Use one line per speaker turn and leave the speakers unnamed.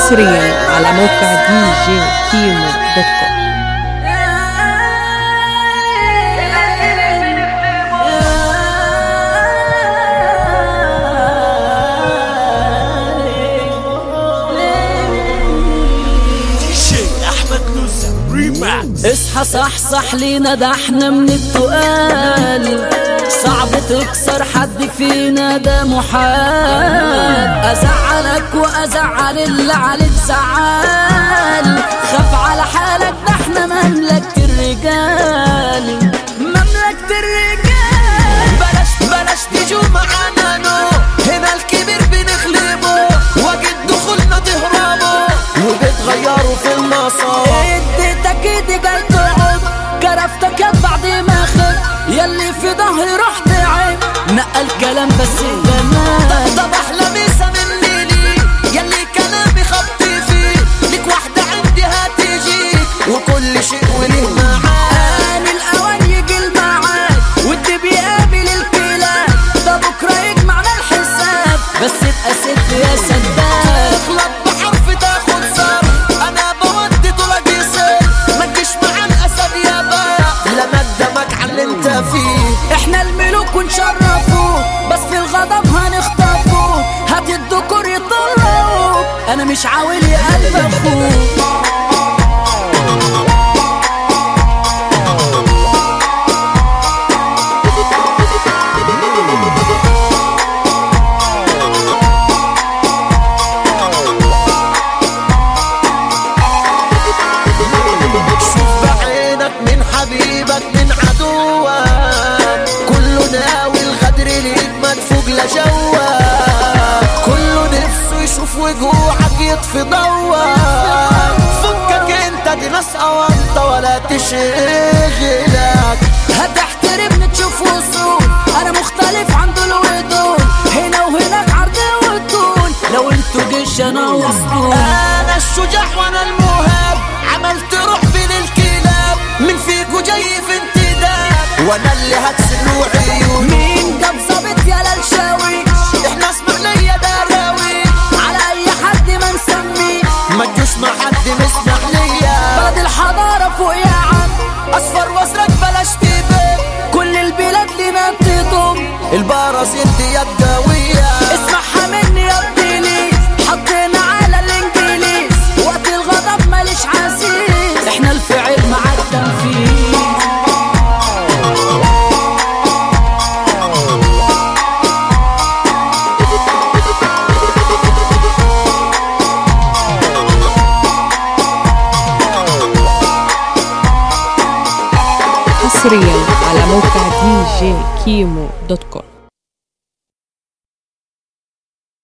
حصريا على موقع دي جي كيمو دوت كوم
احمد نوسة ريماكس
اصحى صح صح لينا ده احنا من التقال صعب تكسر حد فينا ده محال ازعلك وازعل اللي عليك زعال خاف على حالك ده احنا مملكة الرجال مملكة الرجال
بلاش بلاش تيجوا معانا نو هنا الكبير بنغلبه واجد دخولنا تهربوا وبتغيروا في المسار
اديتك ايدي جاي تقعد كرفتك يا بعد ما خد يلي في ظهري رحت عيب نقل كلام بس جمال
طب احلى ميسة من ليلي يلي كلامي خبط فيه ليك واحدة عندي هتيجيك وكل شيء وليه معاد
آن الأوان يجي الميعاد والدي بيقابل الكلاب ده بكرة يجمعنا الحساب بس ابقى ست يا سداد
تغلط بحرف تاخد صار انا بودي طول جسر ما تجيش مع الاسد يا بايع لا قدامك على اللي انت فيه
احنا الملوك ونشرفوه بس في الغضب هنخطفوه هات الذكور يطلعوه انا مش عاولي قلب اخوه
شوف بعينك من حبيبك من عدوك كله ناوي الغدر ليك مدفوق لجواك كله نفسه يشوف وجوعك يطفي ضوك فكك انت دي ناس اوانطه ولا تشغلك
هتحترمني تشوف وصول انا مختلف عن دول ودول هنا وهناك عرض وطول لو انتوا جيش انا وسطول
انا الشجاع وانا المهاب عملت روح بين الكلاب من فيكو جاي في انتداب وانا اللي هكسر عيون
مين جاب ظابط يا للشاوي
احنا اسمعنا يا دراوي
على اي حد ما نسميه
ما تجوش مع حد مسمح ليا
بلد الحضارة فوق يا عم
اصفر وازرق بلاش تبان
كل البلاد لنا تضم
البرازيل دي قوية
اسمعها مني يا ابني حطينا على الانجليز وقت الغضب ماليش عزيز احنا الفعل مع التنفيذ
حصريا على موقع دي جي كيمو دوت كوم